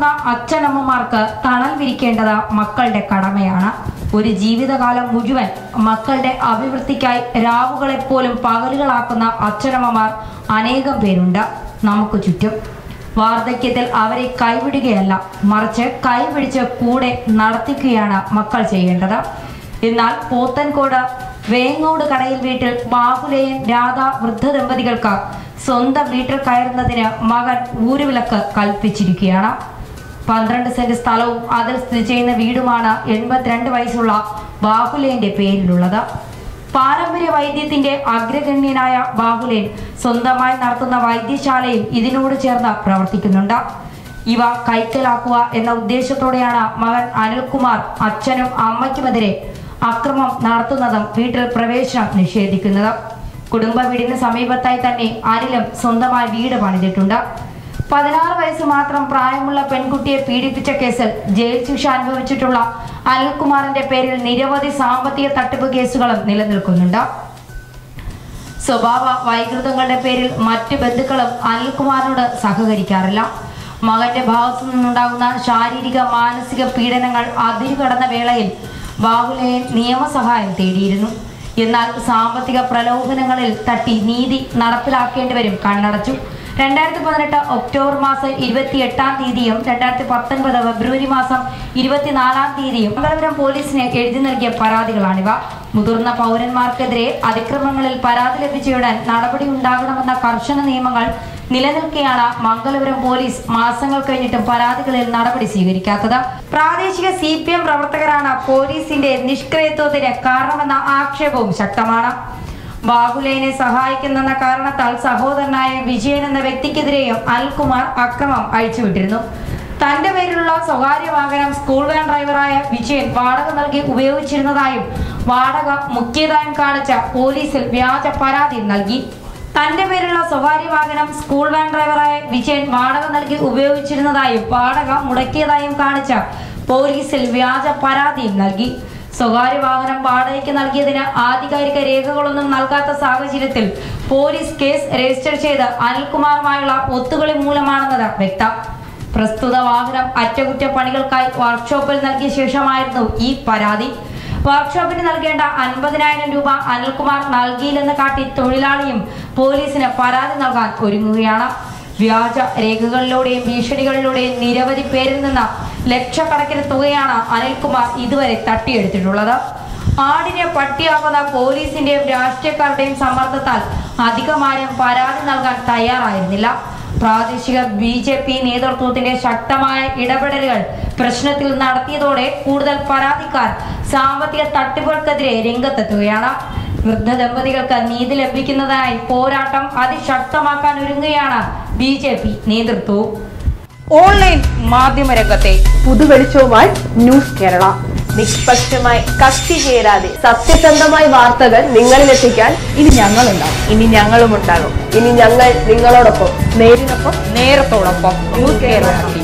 പ്രായമാകുന്ന അച്ഛനമ്മമാർക്ക് തണൽ വിരിക്കേണ്ടത് മക്കളുടെ കടമയാണ് ഒരു ജീവിതകാലം മുഴുവൻ മക്കളുടെ അഭിവൃദ്ധിക്കായി രാവുകളെ പോലും പകലുകളാക്കുന്ന അച്ഛനമ്മമാർ അനേകം പേരുണ്ട് നമുക്ക് ചുറ്റും വാർദ്ധക്യത്തിൽ അവരെ കൈവിടുകയല്ല മറിച്ച് കൈപിടിച്ച് കൂടെ നടത്തിക്കുകയാണ് മക്കൾ ചെയ്യേണ്ടത് എന്നാൽ പോത്തൻകോട് വേങ്ങോട് കടയിൽ വീട്ടിൽ ബാഹുലേയൻ രാധ വൃദ്ധ ദമ്പതികൾക്ക് സ്വന്തം വീട്ടിൽ കയറുന്നതിന് മകൻ ഊരുവിലക്ക് കൽപ്പിച്ചിരിക്കുകയാണ് പന്ത്രണ്ട് സെന്റ് സ്ഥലവും അതിൽ സ്ഥിതി ചെയ്യുന്ന വീടുമാണ് എൺപത്തിരണ്ട് വയസ്സുള്ള ബാഹുലേന്റെ പേരിലുള്ളത് പാരമ്പര്യ വൈദ്യത്തിന്റെ അഗ്രഗണ്യനായ ബാഹുലേൻ സ്വന്തമായി നടത്തുന്ന വൈദ്യശാലയും ഇതിനോട് ചേർന്ന് പ്രവർത്തിക്കുന്നുണ്ട് ഇവ കൈക്കലാക്കുക എന്ന ഉദ്ദേശത്തോടെയാണ് മകൻ അനിൽകുമാർ അച്ഛനും അമ്മയ്ക്കുമെതിരെ അക്രമം നടത്തുന്നതും വീട്ടിൽ പ്രവേശനം നിഷേധിക്കുന്നതും കുടുംബ വീടിന് സമീപത്തായി തന്നെ അനിലും സ്വന്തമായി വീട് പണിതിട്ടുണ്ട് പതിനാറ് വയസ്സ് മാത്രം പ്രായമുള്ള പെൺകുട്ടിയെ പീഡിപ്പിച്ച കേസിൽ ജയിൽ ശിക്ഷ അനുഭവിച്ചിട്ടുള്ള അനിൽകുമാറിന്റെ പേരിൽ നിരവധി സാമ്പത്തിക തട്ടിപ്പ് കേസുകളും നിലനിൽക്കുന്നുണ്ട് സ്വഭാവ വൈകൃതങ്ങളുടെ പേരിൽ മറ്റു ബന്ധുക്കളും അനിൽകുമാറിനോട് സഹകരിക്കാറില്ല മകന്റെ ഭാഗത്തു നിന്നുണ്ടാകുന്ന ശാരീരിക മാനസിക പീഡനങ്ങൾ അതിരുകടന്ന വേളയിൽ ബാഹുലയൻ നിയമസഹായം തേടിയിരുന്നു എന്നാൽ സാമ്പത്തിക പ്രലോഭനങ്ങളിൽ തട്ടി നീതി നടപ്പിലാക്കേണ്ടി വരും കണ്ണടച്ചു രണ്ടായിരത്തി പതിനെട്ട് ഒക്ടോബർ മാസം ഇരുപത്തി എട്ടാം തീയതിയും രണ്ടായിരത്തി പത്തൊൻപത് ഫെബ്രുവരി മാസം ഇരുപത്തിനാലാം തീയതിയും മംഗലപുരം പോലീസിന് എഴുതി നൽകിയ പരാതികളാണിവ മുതിർന്ന പൗരന്മാർക്കെതിരെ അതിക്രമങ്ങളിൽ പരാതി ലഭിച്ചയുടൻ നടപടി ഉണ്ടാകണമെന്ന കർശന നിയമങ്ങൾ നിലനിൽക്കെയാണ് മംഗലപുരം പോലീസ് മാസങ്ങൾ കഴിഞ്ഞിട്ടും പരാതികളിൽ നടപടി സ്വീകരിക്കാത്തത് പ്രാദേശിക സി പി എം പ്രവർത്തകരാണ് പോലീസിന്റെ നിഷ്ക്രിയത്വത്തിന് കാരണമെന്ന ആക്ഷേപവും ശക്തമാണ് ബാഹുലേനെ സഹായിക്കുന്നെന്ന കാരണത്താൽ സഹോദരനായ വിജയൻ എന്ന വ്യക്തിക്കെതിരെയും അനിൽകുമാർ അക്രമം അഴിച്ചുവിട്ടിരുന്നു തന്റെ പേരിലുള്ള സ്വകാര്യ വാഹനം സ്കൂൾ വാൻ ഡ്രൈവറായ വിജയൻ വാടക നൽകി ഉപയോഗിച്ചിരുന്നതായും വാടക മുക്കിയതായും കാണിച്ച പോലീസിൽ വ്യാജ പരാതി നൽകി തന്റെ പേരിലുള്ള സ്വകാര്യ വാഹനം സ്കൂൾ വാൻ ഡ്രൈവറായ വിജയൻ വാടക നൽകി ഉപയോഗിച്ചിരുന്നതായും വാടക മുടക്കിയതായും കാണിച്ച പോലീസിൽ വ്യാജ പരാതിയും നൽകി സ്വകാര്യ വാഹനം വാടകയ്ക്ക് നൽകിയതിന് ആധികാരിക രേഖകളൊന്നും നൽകാത്ത സാഹചര്യത്തിൽ പോലീസ് കേസ് രജിസ്റ്റർ ചെയ്ത് അനിൽകുമാറുമായുള്ള ഒത്തുകളി മൂലമാണെന്നത് വ്യക്തം പ്രസ്തുത വാഹനം അറ്റകുറ്റപ്പണികൾക്കായി വർക്ക്ഷോപ്പിൽ നൽകിയ ശേഷമായിരുന്നു ഈ പരാതി വർക്ക്ഷോപ്പിന് നൽകേണ്ട അൻപതിനായിരം രൂപ അനിൽകുമാർ നൽകിയില്ലെന്ന് കാട്ടി തൊഴിലാളിയും പോലീസിന് പരാതി നൽകാൻ ഒരുങ്ങുകയാണ് വ്യാജ രേഖകളിലൂടെയും ഭീഷണികളിലൂടെയും നിരവധി പേരിൽ നിന്ന് ലക്ഷക്കണക്കിന് തുകയാണ് അനിൽകുമാർ ഇതുവരെ തട്ടിയെടുത്തിട്ടുള്ളത് ആടിനെ പട്ടിയാക്കുന്ന പോലീസിന്റെയും രാഷ്ട്രീയക്കാരുടെയും സമ്മർദ്ദത്താൽ അധികമാരും പരാതി നൽകാൻ തയ്യാറായിരുന്നില്ല പ്രാദേശിക ബി ജെ പി നേതൃത്വത്തിന്റെ ശക്തമായ ഇടപെടലുകൾ പ്രശ്നത്തിൽ നടത്തിയതോടെ കൂടുതൽ പരാതിക്കാർ സാമ്പത്തിക തട്ടിപ്പുകൾക്കെതിരെ രംഗത്തെത്തുകയാണ് വൃദ്ധ ദമ്പതികൾക്ക് നീതി ലഭിക്കുന്നതിനായി പോരാട്ടം അതിശക്തമാക്കാൻ ഒരുങ്ങുകയാണ് ബി ജെ പി നേതൃത്വവും ഓൺലൈൻ മാധ്യമരംഗത്തെ പുതുവെളിച്ചവുമായി ന്യൂസ് കേരള നിഷ്പക്ഷമായി കത്തി ചേരാതെ സത്യസന്ധമായ വാർത്തകൾ നിങ്ങളിലെത്തിക്കാൻ ഇനി ഞങ്ങളുണ്ടാവും ഇനി ഞങ്ങളും ഉണ്ടാകും ഇനി ഞങ്ങൾ നിങ്ങളോടൊപ്പം നേരിനൊപ്പം നേരത്തോടൊപ്പം ന്യൂസ് കേരള